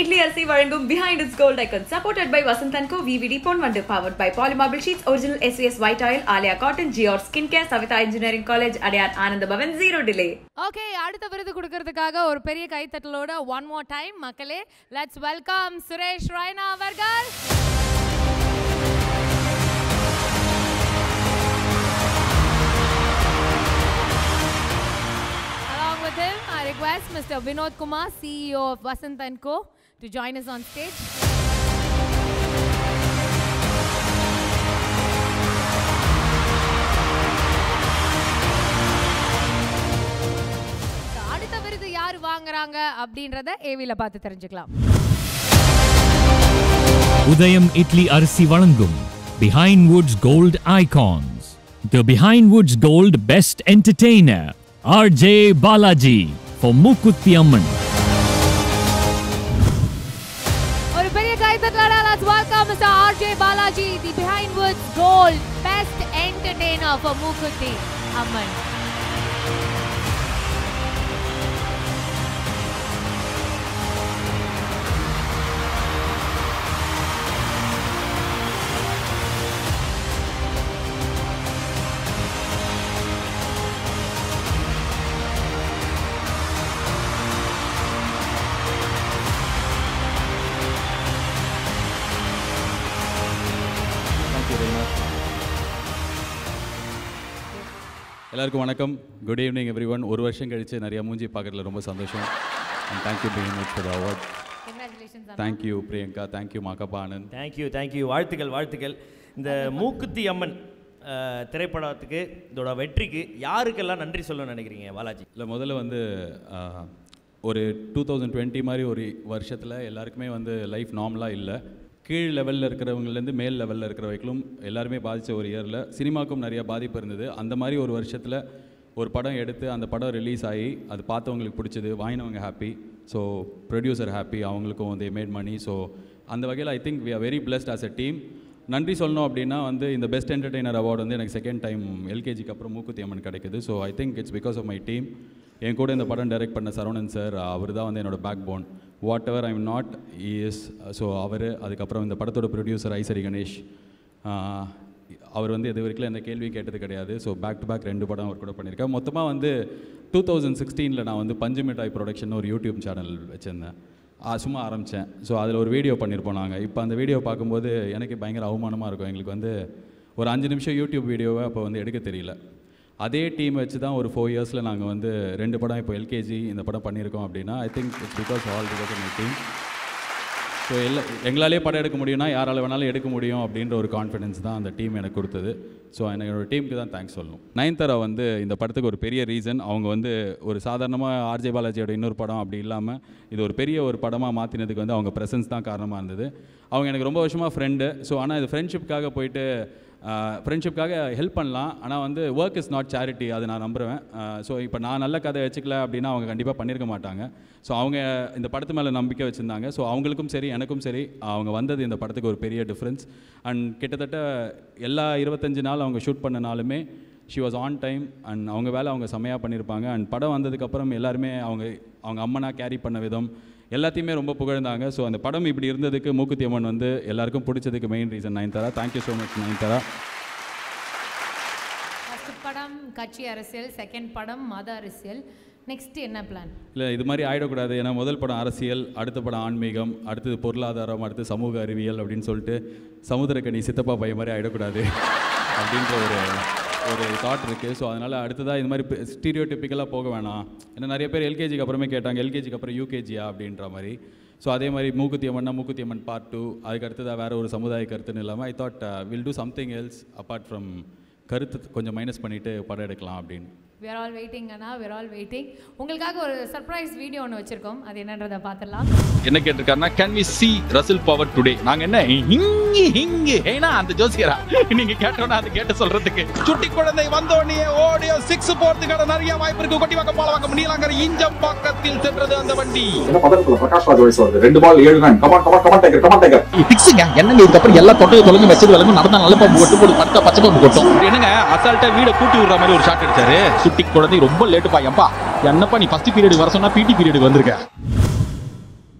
இட்லி அரிசி வழங்கும் Behindwoods gold icon supported by Vasanthan go VVD பொன் வண்டு powered by polymarble sheets original SVS white oil Alia cotton ஜியோர் skin care Savitha engineering college Adyar Ananda Bhavan zero delay okay அடுத்த விருது கொடுக்கறதுக்காக ஒரு பெரிய கைத்தட்டலோட ஒன் மோர் டைம் மக்களே லெட்ஸ் வெல்கம் சுரேஷ் ராய்னா அவர்கள் Along with him, I request Mr. Vinod Kumar, CEO of Vasant and Co, to join us on stage. அடுத்த விருது யார் வாங்குறாங்க அப்படின்றத ஏவில பார்த்து தெரிஞ்சுக்கலாம் உதயம் இட்லி அரிசி வழங்கும் Behindwoods gold icons the Behindwoods gold best entertainer R J Balaji for Mookuthi Amman ஒரு பெரிய கைத்தட்டலோட let's welcome Mr. RJ Balaji, the Behind Woods Gold Best Entertainer for Mukuti Amman. எல்லாருக்கும் வணக்கம் குட் ஈவினிங் எவ்ரி ஒன் ஒரு வருஷம் கழிச்சு நிறைய மூஞ்சி பார்க்கறதுல ரொம்ப சந்தோஷம் and thank you very much for award Congratulations. Anna. Thank you Priyanka thank you Makapa Anand thank you thank you வாழ்த்துக்கள் வாழ்த்துக்கள் இந்த மூக்குத்தி அம்மன் அஹ், திரைப்படத்துக்கு இதோட வெற்றிக்கு யாருக்கெல்லாம் நன்றி சொல்லணும்னு நினைக்கிறீங்க பாலாஜி இல்லை முதல்ல வந்து ஆஹ், ஒரு டூ தௌசண்ட் டுவெண்ட்டி மாதிரி ஒரு வருஷத்தில் எல்லாருக்குமே வந்து லைஃப் நார்மலாக இல்லை கீழ் லெவலில் இருக்கிறவங்கலேருந்து மேல் லெவலில் இருக்கிற வரைக்கும் எல்லாருமே பாதித்த ஒரு இயரில் சினிமாக்கும் நிறைய பாதிப்பு இருந்தது அந்த மாதிரி ஒரு வருஷத்தில் ஒரு படம் எடுத்து அந்த படம் ரிலீஸ் ஆகி அது பார்த்தவங்களுக்கு பிடிச்சது வாங்கினவங்க ஹாப்பி ஸோ ப்ரொடியூசர் ஹாப்பி அவங்களுக்கும் தே மேட் மணி ஸோ அந்த வகையில் I think we are very blessed as a team நன்றி சொல்லணும் அப்படின்னா வந்து இந்த பெஸ்ட் என்டர்டெய்னர் அவார்டு வந்து எனக்கு செகண்ட் டைம் எல்கேஜிக்கு அப்புறம் மூக்குத்தி அம்மன் கிடைக்குது so I think it's because of my team என் கூட இந்த படம் டைரக்ட் பண்ண சரவணன் சார் அவர் தான் வந்து என்னோட backbone whatever I'm not is so அவர் அதுக்கப்புறம் இந்த படத்தோட ப்ரொடியூசர் ஐசரி கணேஷ் ஆஹ், அவர் வந்து இது வரைக்கும் எந்த கேள்வி கேட்டது கிடையாது ஸோ பேக் டு பேக் ரெண்டு படம் அவர் கூட பண்ணியிருக்கேன் மொத்தமாக வந்து டூ தௌசண்ட் சிக்ஸ்டீனில் நான் வந்து பஞ்சு மிட்டாய் ப்ரொடக்ஷன் ஒரு யூடியூப் சேனல் வச்சுருந்தேன் ஆ, சும்மா ஆரம்பித்தேன் ஸோ அதில் ஒரு வீடியோ பண்ணியிருப்போம் நாங்கள் இப்போ அந்த வீடியோ பார்க்கும்போது எனக்கு பயங்கர அவமானமாக இருக்கும் எங்களுக்கு வந்து ஒரு அஞ்சு நிமிஷம் யூடியூப் வீடியோவை அப்போ வந்து எடுக்க தெரியல அதே டீம் வச்சு தான் ஒரு ஃபோர் இயர்ஸில் நாங்கள் வந்து ரெண்டு படம் இப்போ எல்கேஜி இந்த படம் பண்ணியிருக்கோம் அப்படின்னா I think it's because all because my team so எல்லா எங்களாலே படம் எடுக்க முடியும்னா யாரால வேணாலும் எடுக்க முடியும் அப்படின்ற ஒரு கான்ஃபிடன்ஸ் தான் அந்த டீம் எனக்கு கொடுத்தது ஸோ என்னோட டீமுக்கு தான் தேங்க்ஸ் சொல்லணும் நயன்தாரா வந்து இந்த படத்துக்கு ஒரு பெரிய ரீசன் அவங்க வந்து ஒரு சாதாரணமாக ஆர்ஜே பாலாஜியோட இன்னொரு படம் அப்படி இல்லாமல் இது ஒரு பெரிய ஒரு படமாக மாற்றினதுக்கு வந்து அவங்க ப்ரெசன்ஸ் தான் காரணமாக இருந்தது அவங்க எனக்கு ரொம்ப வருஷமாக ஃப்ரெண்டு ஸோ ஆனால் இது ஃப்ரெண்ட்ஷிப்காக போயிட்டு ஃப்ரெண்ட்ஷிப்காக ஹெல்ப் பண்ணலாம் ஆனால் வந்து ஒர்க் இஸ் நாட் சேரிட்டி அதை நான் நம்புகிறேன் ஸோ இப்போ நான் நல்ல கதை வச்சுக்கல அப்படின்னா அவங்க கண்டிப்பாக பண்ணியிருக்க மாட்டாங்க ஸோ அவங்க இந்த படத்து மேலே நம்பிக்கை வச்சுருந்தாங்க ஸோ அவங்களுக்கும் சரி எனக்கும் சரி அவங்க வந்தது இந்த படத்துக்கு ஒரு பெரிய டிஃப்ரென்ஸ் அண்ட் கிட்டத்தட்ட எல்லா இருபத்தஞ்சு நாள் அவங்க ஷூட் பண்ண நாளுமே she was on time and அவங்க வேலை அவங்க செம்மையாக பண்ணியிருப்பாங்க அண்ட் படம் வந்ததுக்கப்புறம் எல்லாருமே அவங்க அவங்க அம்மனாக கேரி பண்ண விதம் எல்லாத்தையுமே ரொம்ப புகழ்ந்தாங்க ஸோ அந்த படம் இப்படி இருந்ததுக்கு மூக்குத்தி அம்மன் வந்து எல்லாருக்கும் பிடிச்சதுக்கு main reason Nayanthara thank you so much Nayanthara first படம் கட்சி அரசியல் செகண்ட் படம் மத அரசியல் நெக்ஸ்ட் என்ன பிளான் இல்லை இது மாதிரி ஆயிடக்கூடாது ஏன்னா முதல் படம் அரசியல் அடுத்த படம் ஆன்மீகம் அடுத்தது பொருளாதாரம் அடுத்து சமூக அறிவியல் அப்படின்னு சொல்லிட்டு சமுத்திரக்கனி சித்தப்பா பையன் மாதிரி ஆயிடக்கூடாது அப்படின்ற ஒரு ஒரு தாட் இருக்குது ஸோ அதனால் அடுத்ததாக இது மாதிரி ஸ்டீரியோ டிப்பிக்கலாக போக வேணாம் ஏன்னா நிறைய பேர் எல்கேஜிக்கு அப்புறமே கேட்டாங்க எல்கேஜிக்கு அப்புறம் யூகேஜியா அப்படின்ற மாதிரி ஸோ அதே மாதிரி மூக்குத்தி அம்மன்னா மூக்குத்தி அம்மன் பார்ட் டூ அதுக்கு அடுத்ததாக வேறு ஒரு சமுதாய கருத்துன்னு இல்லாமல் I thought will do something else apart from கருத்து கொஞ்சம் மைனஸ் பண்ணிவிட்டு படம் எடுக்கலாம் அப்படின்னு we are all waiting Anna we are all waiting உங்களுக்காக ஒரு சர்ப்ரைஸ் வீடியோ ஒன்று வச்சிருக்கோம் அது என்னன்றதை பார்த்துடலாம் என்ன கேட்டிருக்காருன்னா can we see Russell power today நாங்க என்ன ஹிங்கி ஹிங்கி ஏனா அந்த ஜோசியரா நீங்க கேட்டோன்னா அது கேட்டு சொல்றதுக்கு சுட்டி குழந்தை வந்தோடனே ஓடியோ சிக்ஸ் போறதுக்கான நிறைய வாய்ப்பு இருக்கு கொட்டி வாங்க போல வாங்க முடியலாங்கிற இஞ்சம் பக்கத்தில் சென்றது அந்த வண்டி என்ன பதற்குள்ள பிரகாஷ் ராஜ் வயசு வருது ரெண்டு பால் ஏழு ரன் கமான் கமான் கமான் டேக்கர் கமான் டேக்கர் பிக்ஸுங்க என்னங்க இதுக்கப்புறம் எல்லா தொட்டையை தொலைங்க மெசேஜ் விளங்கும் நடந்தா நல்ல பாம்பு கொட்டு போடு படுத்தா பச்சை பாம்பு கொட்டும் என்னங்க அசால்ட்டா வீட கூட்டி விடுற மாதிரி ஒரு ஷாட் அடிச்சாரு சுட்டி குழந்தை ரொம்ப லேட்டுப்பா ஏன்பா என்னப்பா நீ ஃபர்ஸ்ட் பீரியட் வர சொன்னா பிடி பீரியட் வந்திருக்க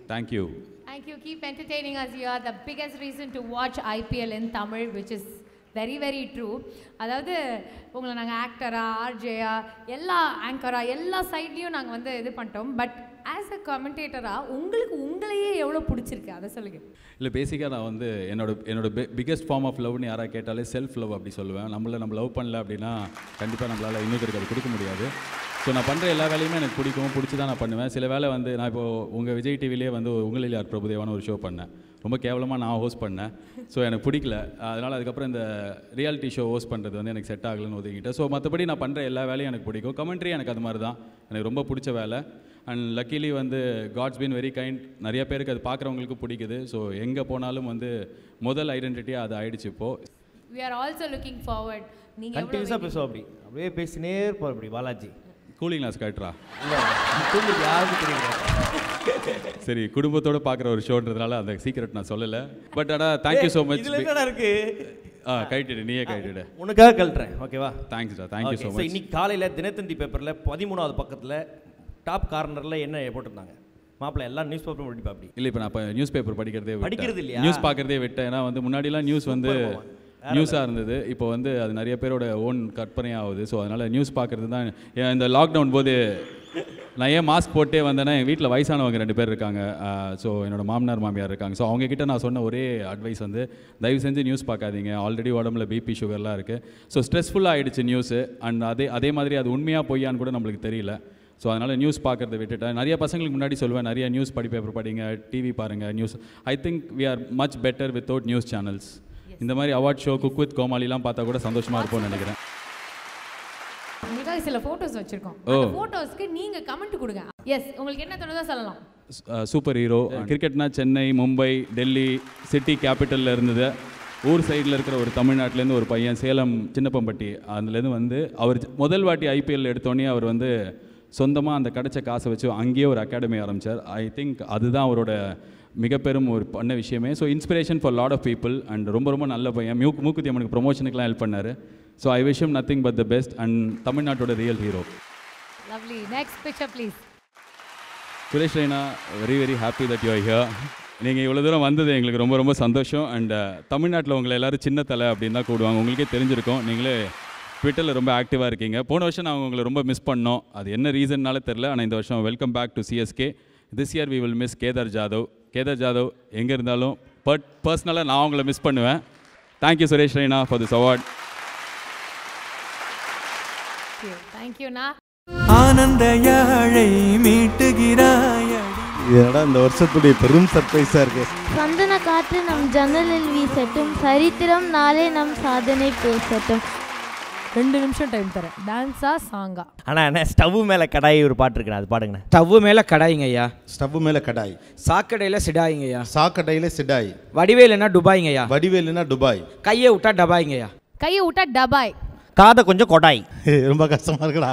thank you Thank you. Keep entertaining us. You are the biggest reason to watch IPL in Tamil, which is very very true அதாவது உங்களை நாங்கள் ஆக்டரா ஆர்ஜேயா எல்லா ஆங்கரா எல்லா சைட்லேயும் நாங்கள் வந்து இது பண்ணிட்டோம் பட் ஆஸ் அ கமெண்டேட்டராக உங்களுக்கு உங்களையே எவ்வளோ பிடிச்சிருக்கு அதை சொல்லுங்கள் இல்லை பேசிக்காக நான் வந்து என்னோட என்னோட பிக்கஸ்ட் ஃபார்ம் ஆஃப் லவ்னு யாராவது கேட்டாலே செல்ஃப் லவ் அப்படி சொல்லுவேன் நம்மள நம்ம லவ் பண்ணல அப்படின்னா கண்டிப்பாக நம்மளால் இன்னொருத்தருக்கு அது கொடுக்க முடியாது ஸோ நான் பண்ணுற எல்லா வேலையுமே எனக்கு பிடிக்கும் பிடிச்சி தான் நான் பண்ணுவேன் சில வேலை வந்து நான் இப்போ உங்கள் விஜய் டிவிலே வந்து உங்களில் யார் பிரபுதேவான ஒரு ஷோ பண்ணேன் ரொம்ப கேவலமாக நான் ஹோஸ்ட் பண்ணேன் ஸோ எனக்கு பிடிக்கல அதனால் அதுக்கப்புறம் இந்த ரியாலிட்டி ஷோ ஹோஸ்ட் பண்ணுறது வந்து எனக்கு செட் ஆகலைன்னு ஒதுக்கிட்டேன் ஸோ மற்றபடி நான் பண்ணுற எல்லா வேலையும் எனக்கு பிடிக்கும் கமெண்ட்ரி எனக்கு அது மாதிரி தான் எனக்கு ரொம்ப பிடிச்ச வேலை அண்ட் லக்கிலி வந்து காட்ஸ் பீன் வெரி கைண்ட் நிறைய பேருக்கு அது பார்க்குறவங்களுக்கு பிடிக்குது ஸோ எங்கே போனாலும் வந்து முதல் ஐடென்டிட்டியாக அது ஆயிடுச்சு இப்போது we are also looking forward நீங்கள் கண்டினியூஸாக பேசுவோம் அப்படி அப்படியே பேசினே இருப்போம் அப்படி பாலாஜி கூலிங் கிளாஸ் காட்டுறா இல்லை தூங்குறது யாருக்கும் தெரியும் சரி குடும்பத்தோட பார்க்குற ஒரு ஷோன்றதுனால அந்த சீக்ரெட் நான் சொல்லலை பட் ஆனால் தேங்க்யூ ஸோ மச் இதில் என்னடா இருக்கு ஆ கைட்டிடு நீயே கைட்டிடு உனக்காக கழட்டுறேன் ஓகேவா தேங்க்ஸ்டா தேங்க்யூ ஸோ ஸோ மச் இன்னைக்கு காலையில் தினத்தந்தி பேப்பரில் பதிமூணாவது பக்கத்தில் டாப் கார்னரில் என்ன போட்டிருந்தாங்க மாப்பிள்ளை எல்லாம் நியூஸ் பேப்பரும் படிப்பா அப்படி இல்லை இப்போ நான் இப்போ நியூஸ் பேப்பர் படிக்கிறதே படிக்கிறது இல்லையா? நியூஸ் பார்க்குறதே விட்டேன் ஏன்னா வந்து முன்னாடிலாம் நியூஸ் வந்து நியூஸாக இருந்தது இப்போ வந்து அது நிறைய பேரோட ஓன் கற்பனையாக ஆகுது ஸோ அதனால் நியூஸ் பார்க்குறது தான் ஏன் இந்த லாக்டவுன் போது நான் ஏன் மாஸ்க் போட்டே வந்தேன்னா என் வீட்டில் வயசானவங்க ரெண்டு பேர் இருக்காங்க ஸோ என்னோட மாமனார் மாமியார் இருக்காங்க ஸோ அவங்க கிட்ட நான் சொன்ன ஒரே அட்வைஸ் வந்து தயவு செஞ்சு நியூஸ் பார்க்காதீங்க ஆல்ரெடி உடம்புல பிபி சுகர்லாம் இருக்குது ஸோ ஸ்ட்ரெஸ்ஃபுல்லாக ஆயிடுச்சு நியூஸு அண்ட் அதே அதே மாதிரி அது உண்மையாக பொய்யான்னு கூட நம்மளுக்கு தெரியல ஸோ அதனால் நியூஸ் பார்க்குறத விட்டுட்டேன் நிறைய பசங்களுக்கு முன்னாடி சொல்லுவேன் நிறைய நியூஸ் படி பேப்பர் படிங்க டிவி பாருங்கள் news I think we are much better without news channels இந்த மாதிரி அவார்ட் ஷோ குக் வித் கோமாளிலாம் பார்த்தா கூட சந்தோஷமாக இருப்போம்னு நினைக்கிறேன் உங்களுக்காக சில ஃபோட்டோஸ் வச்சுருக்கோம் ஓ. அந்த ஃபோட்டோஸ்க்கு நீங்கள் கமெண்ட் கொடுங்க எஸ் உங்களுக்கு என்ன தோணுதோ சொல்லலாம் சூப்பர் ஹீரோ கிரிக்கெட்னா சென்னை மும்பை டெல்லி சிட்டி கேபிட்டலில் இருந்தது ஊர் சைடில் இருக்கிற ஒரு தமிழ்நாட்டிலேருந்து ஒரு பையன் சேலம் சின்னப்பம்பட்டி அதுலேருந்து வந்து அவர் முதல் வாட்டி ஐபிஎல் எடுத்தோடனே அவர் வந்து சொந்தமாக அந்த கிடைச்ச காசை வச்சு அங்கேயே ஒரு அகாடமி ஆரம்பித்தார் ஐ திங்க் அதுதான் அவரோட மிக பெரும் ஒரு பண்ண விஷயமே so inspiration for lot of people and ரொம்ப ரொம்ப நல்ல பையன் மியூக் மூக்குத்தி அம்மனுக்கு ப்ரொமோஷனுக்குலாம் ஹெல்ப் பண்ணார் ஸோ ஐ விஷயம் nothing but the best and தமிழ்நாட்டோட real hero lovely next picture please Suresh Raina very very happy that you here நீங்கள் இவ்வளோ தூரம் வந்தது எங்களுக்கு ரொம்ப ரொம்ப சந்தோஷம் அண்ட் தமிழ்நாட்டில் உங்களை எல்லாரும் சின்ன தலை அப்படின்னு தான் கூடுவாங்க உங்களுக்கே தெரிஞ்சிருக்கும் நீங்களே ட்விட்டரில் ரொம்ப ஆக்டிவாக இருக்கீங்க போன வருஷம் நாங்கள் உங்களை ரொம்ப மிஸ் பண்ணோம் அது என்ன ரீசன்னால தெரில ஆனால் இந்த வருஷம் welcome back to CSK this year we will miss Kedar Jadhav Kedar Jadhav எங்கே இருந்தாலும் பட் பர்சனலாக நான் உங்களை மிஸ் பண்ணுவேன் thank you Suresh Raina for this award தேங்க்யூண்ணா ஆனந்த யாழை மீட்டுகிறாய் இதெல்லாம் இந்த வருஷத்துடைய பெரும் சர்ப்ரைஸாக இருக்கு சந்தன காற்று நம் ஜன்னலில் வீசட்டும் சரித்திரம் நாளே நம் சாதனை பேசட்டும் ரெண்டு நிமிஷம் டைம் தரேன் டான்ஸா சாங்கா ஆனால் என்ன ஸ்டவ் மேலே கடாயி ஒரு பாட்டு இருக்குண்ணா அது பாடுங்கண்ணே ஸ்டவ் மேல கடாயிங்க ஐயா ஸ்டவ் மேலே கடாய் சாக்கடையில சிடாயிங்க ஐயா சாக்கடையில் சிடாய் வடிவேலுனா துபாய்ங்க ஐயா வடிவேலுனா துபாய் கையை விட்டா டபாய்ங்க ஐயா கையை விட்டா டபாய் காதை கொஞ்சம் கொடாய் ரொம்ப கஷ்டமா இருக்குடா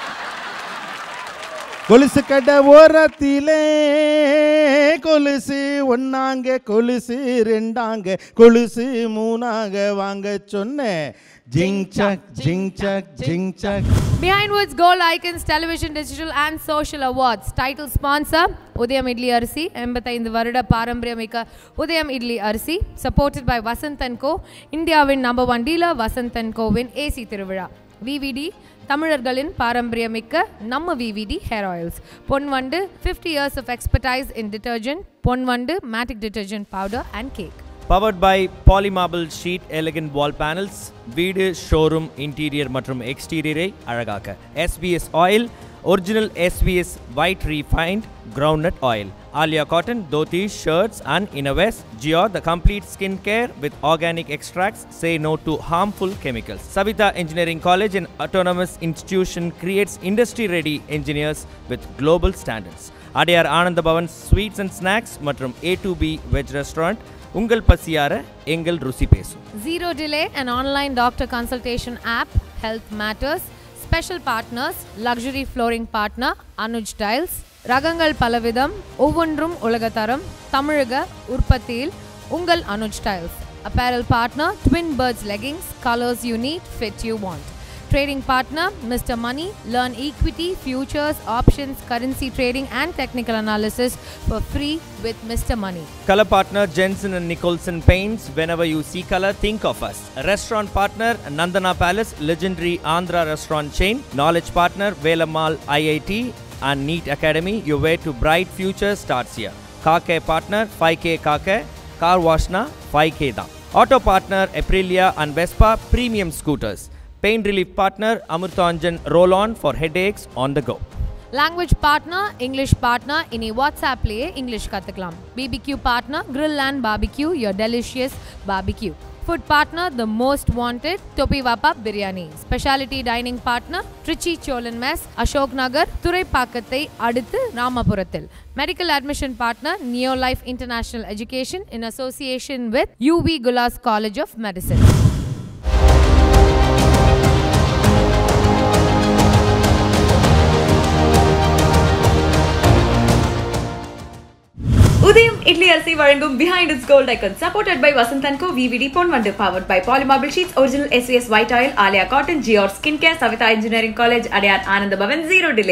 கொலுசு கடை ஓரத்திலே கொலுசு ஒன்னாங்க கொலுசு ரெண்டாங்க கொலுசு மூணாங்க வாங்க சொன்னேன் ஜிங் சக் ஜிங் சக் ஜிங் சக் Behind Woods Gold Icons Television Digital and Social Awards Title Sponsor உதயம் இட்லி அரிசி எண்பத்தைந்து வருட பாரம்பரியமிக்க உதயம் இட்லி அரிசி Supported by Vasanth and co இந்தியாவின் number one dealer Vasanth and கோவின் ஏசி திருவிழா விவிடி தமிழர்களின் பாரம்பரியமிக்க நம்ம VVD hair oils Ponvandu fifty years of expertise in detergent Ponvandu matic detergent powder and cake powered by polymarble sheet elegant wall panels வீடு showroom interior மற்றும் எக்ஸ்டீரியரை அழகாக்க SBS oil original SBS white refined groundnut oil Alia cotton dhotis shirts and innerwears Jio the complete skin care with organic extracts say no to harmful chemicals savita engineering college an autonomous institution creates industry ready engineers with global standards Adyar Ananda Bhavan sweets and snacks மற்றும் A two B veg restaurant உங்கள் பசியார எங்கள் ருசி பேசும் Zero Delay, an online doctor consultation app, Health Matters. Special partners, luxury flooring partner, Anuj Tiles. ரகங்கள் பலவிதம் ஒவ்வொன்றும் உலகத்தரம் தமிழக உற்பத்தியில் உங்கள் Anuj tiles apparel partner twin birds leggings colours you need fit you want Trading partner Mr. Money. Learn equity, futures, options, currency trading, and technical analysis for free with Mr. Money. Color partner Jensen and Nicholson Paints. Whenever you see color, think of us. Restaurant partner Nandana Palace, legendary Andhra restaurant chain. Knowledge partner Velamal IIT and NEET Academy. Your way to bright future starts here. Car care partner 5K Car Care. Car washna 5K தான். Auto partner Aprilia and Vespa premium scooters. Pain relief partner Amurthanjan Roll On for headaches on the go. Language partner English partner இனி வாட்ஸ்அப்லேயே English கற்றுக்கலாம் BBQ partner grill and barbecue your delicious barbecue food partner the most wanted Thoppi Vappa biryani speciality dining partner Trichy Chozhan mess Ashok Nagar துறைப்பாக்கத்தை அடுத்து ராமபுரத்தில் medical admission partner neo life international education in association with UV Gullas college of medicine Udhayam idli அரிசி வழங்கும் Behindwoods gold icon supported by Vasanthan go VVD பொன் வண்டு powered by polymarble sheets original SVS white oil Alia cotton ஜியோர் skin care Savitha engineering college Adyar Ananda Bhavan zero delay